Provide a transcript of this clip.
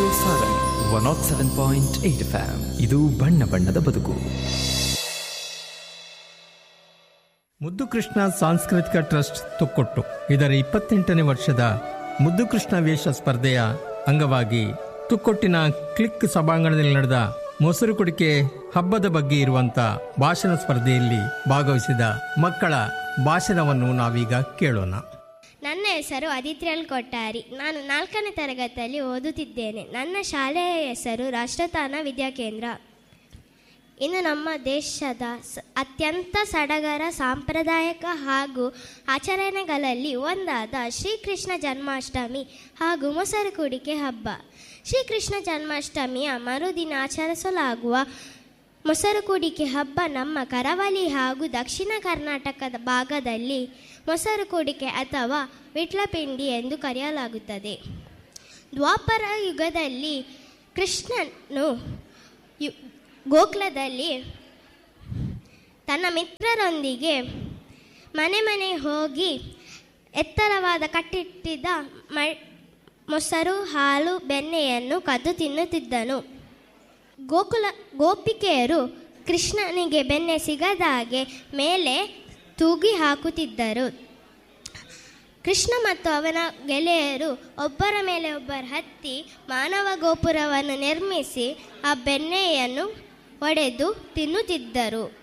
Sarang one nought seven point eight FM ಇದು ಬಣ್ಣ ಬಣ್ಣದ ಬದುಕು ಮುದ್ದು ಕೃಷ್ಣ ಸಾಂಸ್ಕೃತಿಕ ಟ್ರಸ್ಟ್ ತುಕ್ಕೊಟ್ಟು ಇದರ ಇಪ್ಪತ್ತೆಂಟನೇ ವರ್ಷದ ಮುದ್ದು ಕೃಷ್ಣ ವೇಷ ಸ್ಪರ್ಧೆಯ ಅಂಗವಾಗಿ ತುಕ್ಕೊಟ್ಟಿನ ಕ್ಲಿಕ್ ಸಭಾಂಗಣದಲ್ಲಿ ನಡೆದ ಮೊಸರು ಕುಡಿಕೆ ಹಬ್ಬದ ಬಗ್ಗೆ ಇರುವಂತ ಭಾಷಣ ಸ್ಪರ್ಧೆಯಲ್ಲಿ ಭಾಗವಹಿಸಿದ ಮಕ್ಕಳ ಭಾಷಣವನ್ನು ನಾವೀಗ ಕೇಳೋಣ ನನ್ನ ಹೆಸರು ಅದಿತ್ರಿಯಲ್ ಕೊಟ್ಟಾರಿ ನಾನು ನಾಲ್ಕನೇ ತರಗತಿಯಲ್ಲಿ ಓದುತ್ತಿದ್ದೇನೆ ನನ್ನ ಶಾಲೆಯ ಹೆಸರು ರಾಷ್ಟ್ರತಾನ ವಿದ್ಯಾಕೇಂದ್ರ ಇನ್ನು ನಮ್ಮ ದೇಶದ ಸ- ಅತ್ಯಂತ ಸಡಗರ ಸಾಂಪ್ರದಾಯಿಕ ಹಾಗೂ ಆಚರಣೆಗಳಲ್ಲಿ ಒಂದಾದ ಶ್ರೀಕೃಷ್ಣ ಜನ್ಮಾಷ್ಟಮಿ ಹಾಗೂ ಮೊಸರು ಕುಡಿಕೆ ಹಬ್ಬ ಶ್ರೀಕೃಷ್ಣ ಜನ್ಮಾಷ್ಟಮಿಯ ಮರುದಿನ ಆಚರಿಸಲಾಗುವ ಮೊಸರು ಕುಡಿಕೆ ಹಬ್ಬ ನಮ್ಮ ಕರಾವಳಿ ಹಾಗೂ ದಕ್ಷಿಣ ಕರ್ನಾಟಕದ ಭಾಗದಲ್ಲಿ ಮೊಸರು ಕುಡಿಕೆ ಅಥವಾ ವಿಟ್ಲಪಿಂಡಿ ಎಂದು ಕರೆಯಲಾಗುತ್ತದೆ ದ್ವಾಪರ ಯುಗದಲ್ಲಿ ಕೃಷ್ಣನು ಯು ಗೋಕುಲದಲ್ಲಿ ತನ್ನ ಮಿತ್ರರೊಂದಿಗೆ ಮನೆ ಮನೆ ಹೋಗಿ ಎತ್ತರವಾದ ಕಟ್ಟಿಟ್ಟಿದ್ದ ಮ ಮೊಸರು ಹಾಲು ಬೆಣ್ಣೆಯನ್ನು ಕದ್ದು ತಿನ್ನುತ್ತಿದ್ದನು ಗೋಕುಲ ಗೋಪಿಕೆಯರು ಕೃಷ್ಣನಿಗೆ ಬೆಣ್ಣೆ ಸಿಗದಾಗೆ ಮೇಲೆ ತೂಗಿ ಹಾಕುತ್ತಿದ್ದರು ಕೃಷ್ಣ ಮತ್ತು ಅವನ ಗೆಳೆಯರು ಒಬ್ಬರ ಮೇಲೆ ಒಬ್ಬರು ಹತ್ತಿ ಮಾನವ ಗೋಪುರವನ್ನು ನಿರ್ಮಿಸಿ ಆ ಬೆಣ್ಣೆಯನ್ನು ಒಡೆದು ತಿನ್ನುತ್ತಿದ್ದರು